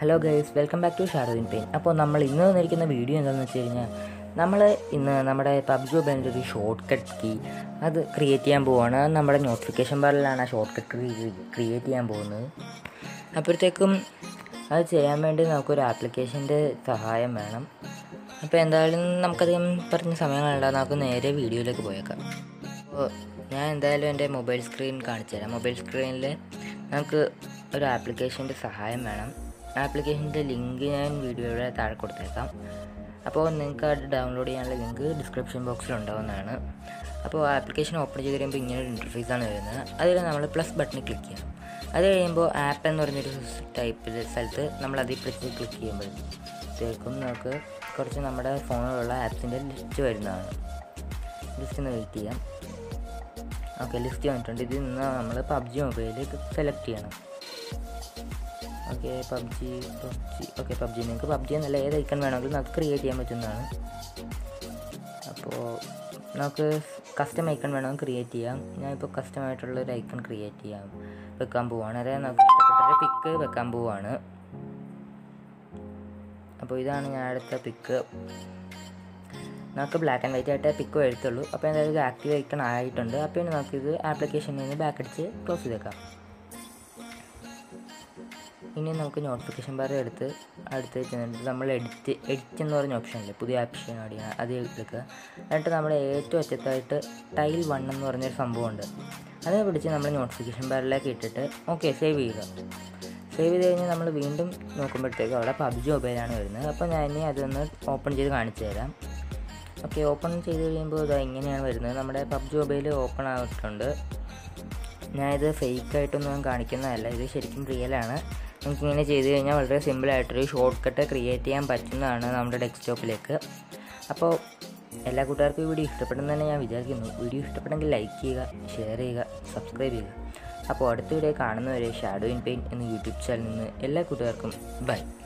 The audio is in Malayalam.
hello guys welcome back to shadow in pain അപ്പോൾ നമ്മൾ ഇന്ന് വന്നിരിക്കുന്ന വീഡിയോ എന്താണെന്ന് വെച്ച് കഴിഞ്ഞാൽ നമ്മൾ ഇന്ന് നമ്മുടെ പബ്ജി മൊബൈലിൻ്റെ ഒരു ഷോർട്ട് കട്ട് കീ അത് ക്രിയേറ്റ് ചെയ്യാൻ പോവുകയാണ് അത് നമ്മുടെ നോട്ടിഫിക്കേഷൻ ബാറിലാണ് ആ ഷോർട്ട് കട്ട് ക്രിയേറ്റ് ചെയ്യാൻ പോകുന്നത് അപ്പോഴത്തേക്കും അത് ചെയ്യാൻ വേണ്ടി നമുക്കൊരു ആപ്ലിക്കേഷൻ്റെ സഹായം വേണം അപ്പോൾ എന്തായാലും നമുക്കധികം പറഞ്ഞ സമയങ്ങളുണ്ട് നമുക്ക് നേരെ വീഡിയോയിലേക്ക് പോയേക്കാം അപ്പോൾ ഞാൻ എന്തായാലും എൻ്റെ മൊബൈൽ സ്ക്രീൻ കാണിച്ചു തരാം മൊബൈൽ സ്ക്രീനിൽ നമുക്ക് ഒരു ആപ്ലിക്കേഷൻ്റെ സഹായം വേണം ആപ്ലിക്കേഷൻ്റെ ലിങ്ക് ഞാൻ വീഡിയോയുടെ താഴെ കൊടുത്തേക്കാം അപ്പോൾ നിങ്ങൾക്ക് അത് ഡൗൺലോഡ് ചെയ്യാനുള്ള ലിങ്ക് ഡിസ്ക്രിപ്ഷൻ ബോക്സിൽ ഉണ്ടാവുന്നതാണ് അപ്പോൾ ആപ്ലിക്കേഷൻ ഓപ്പൺ ചെയ്ത് കഴിയുമ്പോൾ ഇങ്ങനെ ഒരു ഇൻ്റർഫേസാണ് വരുന്നത് അതിൽ നമ്മൾ പ്ലസ് ബട്ടണിൽ ക്ലിക്ക് ചെയ്യണം അത് കഴിയുമ്പോൾ ആപ്പ് എന്ന് പറഞ്ഞൊരു ടൈപ്പിൽ സ്ഥലത്ത് നമ്മൾ അതിൽ പിടിച്ച് ക്ലിക്ക് ചെയ്യുമ്പോഴത്തേക്കും നമുക്ക് കുറച്ച് നമ്മുടെ ഫോണിലുള്ള ആപ്സിൻ്റെ ലിസ്റ്റ് വരുന്നതാണ് ലിസ്റ്റ് ഒന്ന് വെയിറ്റ് ചെയ്യാം ഓക്കെ ലിസ്റ്റ് വന്നിട്ടുണ്ട് ഇതിൽ നിന്ന് നമ്മൾ പബ്ജി മൊബൈൽ സെലക്ട് ചെയ്യണം okay PUBG PUBG okay PUBG നിങ്ങൾക്ക് പബ്ജി എന്നല്ല ഏത് ഐക്കൺ വേണമെങ്കിലും നമുക്ക് ക്രിയേറ്റ് ചെയ്യാൻ പറ്റുന്നതാണ് അപ്പോൾ നമുക്ക് കസ്റ്റം ഐക്കൺ വേണമെങ്കിൽ ക്രിയേറ്റ് ചെയ്യാം ഞാനിപ്പോൾ കസ്റ്റമായിട്ടുള്ള ഒരു ഐക്കൺ ക്രിയേറ്റ് ചെയ്യാം വെക്കാൻ പോവാണ് അതായത് നമുക്ക് ഇഷ്ടപ്പെട്ടൊരു പിക്ക് വെക്കാൻ പോവാണ് അപ്പോൾ ഇതാണ് ഞാൻ അടുത്ത പിക്ക് നമുക്ക് ബ്ലാക്ക് ആൻഡ് വൈറ്റ് ആയിട്ട് പിക്ക് എഴുത്തുള്ളൂ അപ്പോൾ എന്തായാലും ഇത് ആക്റ്റീവ് ഐക്കൺ ആയിട്ടുണ്ട് അപ്പോൾ ഇനി നമുക്കിത് ആപ്ലിക്കേഷനിൽ നിന്ന് ബാക്ക് അടിച്ച് ക്ലോസ് ചെയ്തേക്കാം ഇനി നമുക്ക് നോട്ടിഫിക്കേഷൻ ബാർ എടുത്ത് അടുത്ത് ചെന്നിട്ട് നമ്മൾ എഡിറ്റ് എഡിറ്റ് എന്ന് പറഞ്ഞ ഓപ്ഷനില്ലേ പുതിയ ഓപ്ഷൻ ആഡ് ചെയ്യുക അത് എടുക്കുക എന്നിട്ട് നമ്മൾ ഏറ്റവും അറ്റത്തായിട്ട് ടൈൽ വൺ എന്ന് പറഞ്ഞൊരു സംഭവമുണ്ട് അത് പിടിച്ച് നമ്മൾ നോട്ടിഫിക്കേഷൻ ബാറിലേക്ക് ഇട്ടിട്ട് ഓക്കെ സേവ് ചെയ്യുക സേവ് ചെയ്ത് കഴിഞ്ഞാൽ നമ്മൾ വീണ്ടും നോക്കുമ്പോഴത്തേക്കും അവിടെ പബ്ജി മൊബൈലാണ് വരുന്നത് അപ്പോൾ ഞാൻ ഇനി അതൊന്ന് ഓപ്പൺ ചെയ്ത് കാണിച്ചു തരാം ഓക്കെ ഓപ്പൺ ചെയ്ത് കഴിയുമ്പോൾ ഇത് ഇങ്ങനെയാണ് വരുന്നത് നമ്മുടെ പബ്ജി മൊബൈൽ ഓപ്പൺ ആയിട്ടുണ്ട് ഞാനിത് ഫേക്ക് ആയിട്ടൊന്നും കാണിക്കുന്നതല്ല ഇത് ശരിക്കും റിയലാണ് നമുക്കിങ്ങനെ ചെയ്ത് കഴിഞ്ഞാൽ വളരെ സിമ്പിളായിട്ടൊരു ഷോർട്ട് കട്ട് ക്രിയേറ്റ് ചെയ്യാൻ പറ്റുന്നതാണ് നമ്മുടെ ഡെസ്ക്ടോപ്പിലേക്ക് അപ്പോൾ എല്ലാ കൂട്ടുകാർക്കും ഈ വീഡിയോ ഇഷ്ടപ്പെടുന്നു തന്നെ ഞാൻ വിചാരിക്കുന്നു വീഡിയോ ഇഷ്ടപ്പെട്ടെങ്കിൽ ലൈക്ക് ചെയ്യുക ഷെയർ ചെയ്യുക സബ്സ്ക്രൈബ് ചെയ്യുക അപ്പോൾ അടുത്ത വീഡിയോ കാണുന്നവരെ ഷാഡോ ഇൻ പെയിൻ എന്ന യൂട്യൂബ് ചാനലിൽ നിന്ന് എല്ലാ കൂട്ടുകാർക്കും ബൈ